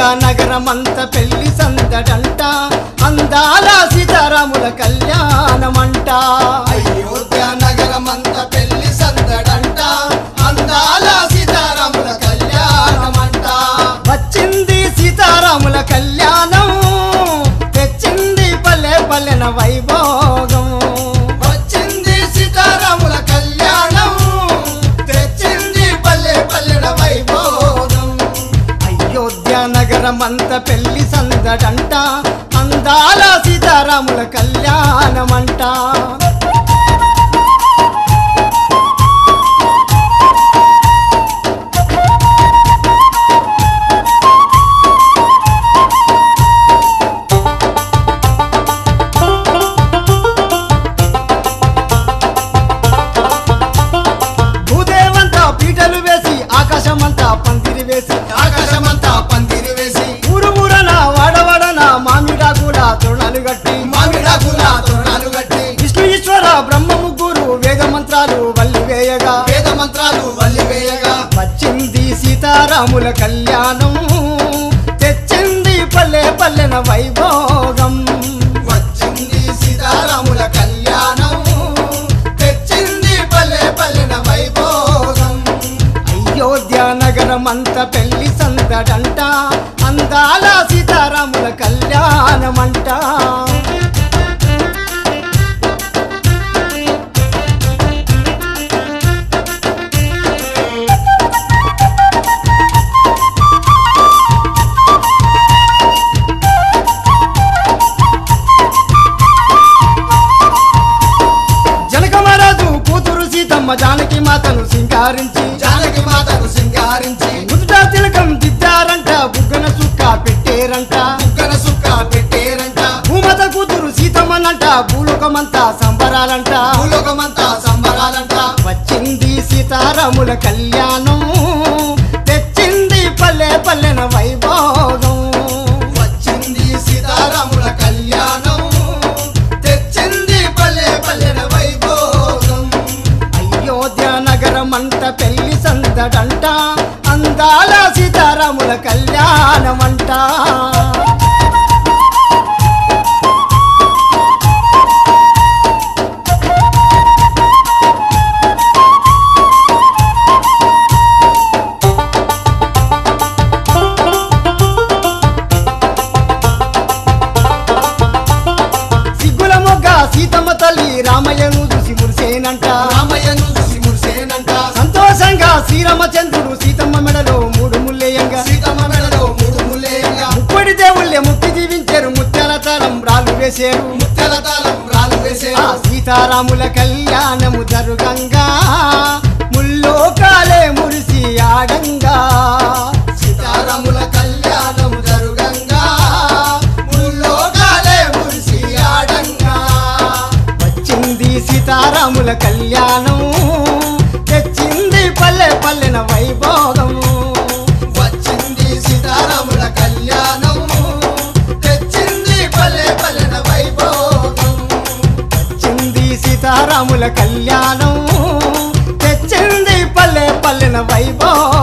నగరమంత పెళ్లి సందడంట అందాల సీతారాముల కళ్యాణమంట అయోధ్య నగరమంత పెళ్లి సందడంట అందాల సీతారాముల కళ్యాణమంట వచ్చింది సీతారాముల కళ్యాణం తెచ్చింది పల్లె పల్లెన వైభోగం వచ్చింది సీతారాముల కళ్యాణం తెచ్చింది పల్లె పల్లెల వైభోగం అయోధ్య నగరమంత పెళ్లి సందడంట అందాల సీతారాముల కళ్యాణమంట భూదేవంతా పీటలు వేసి ఆకాశమంతా పందిరి వేసి ఆకాశమంతా పందిరి వేసి ఊరు ఊరన వాడవాడన మామిడాకుల తోరణాలు గట్టి మామిడాకుల తోరణాలు కట్టి విష్ణు ఈశ్వర బ్రహ్మ ముగ్గురు వేద మంత్రాలు వల్లి వేయగా వేద మంత్రాలు వల్లివేయగా వచ్చింది సీతారాముల కళ్యాణం తెచ్చింది పల్లె పల్లెన వైభోగం వచ్చింది సీతారాముల కళ్యాణం తెచ్చింది పల్లె పల్లెన వైభోగం అయోధ్య నగరమంత పెళ్లి సందడంట అందాల సీతారాముల కళ్యాణమంట జనక మహారాజు కూతురు సీతమ్మ జానకి మాతను సింగారించి జానకి మాతను సింగారించి ముదుట తిలకం దిద్దారంట బుగ్గన సుక్క పెట్టేరంట ముక్కన సుక్క పెట్టేరంట భూమత కూతురు సీతమ్మనంట భూలోకమంతా సంబరాలంట భూలోకమంతా సంబరాలంట వచ్చింది సీతారాముల కళ్యాణం తెచ్చింది పల్లె పల్లెన వైభోగం వచ్చింది సీతారాముల కళ్యాణం తెచ్చింది పల్లె పల్లెన వైభోగం అయోధ్య నగరమంట పెళ్లి సందడంట అందాల సీతారాముల కళ్యాణమంట సిగ్గుల మొగ్గ సీతమ్మ తల్లి రామయ్యను చూసి మురిసేనంట రామయ్యను చూసి మురిసేనంట సంతోషంగా శ్రీరామచంద్రుడు సీతమ్మ మెడలో మూడు ముల్లేయంగా సీతమ్మ మెడలో మూడు ముల్లేయంగా ముప్పడి దేవుళ్ళే ముక్తి జీవించారు ముత్యాల తరం రాళ్ళు వేసేరు ముత్యాల తాళం రాలు వేసే ఆ సీతారాముల కళ్యాణము జరుగంగా ముల్లోకాలే మురిసి ఆడంగా సీతారాముల కళ్యాణం జరుగంగా ముల్లోకాలే మురిసి ఆడంగా వచ్చింది సీతారాముల కళ్యాణం తెచ్చింది పల్లె పల్లెన వైభోగం వచ్చింది సీతారాముల కళ్యాణం తెచ్చింది పల్లె పల్లెన వైభోగం వచ్చింది సీతారాముల కళ్యాణం తెచ్చింది పల్లె పల్లెన వైభోగం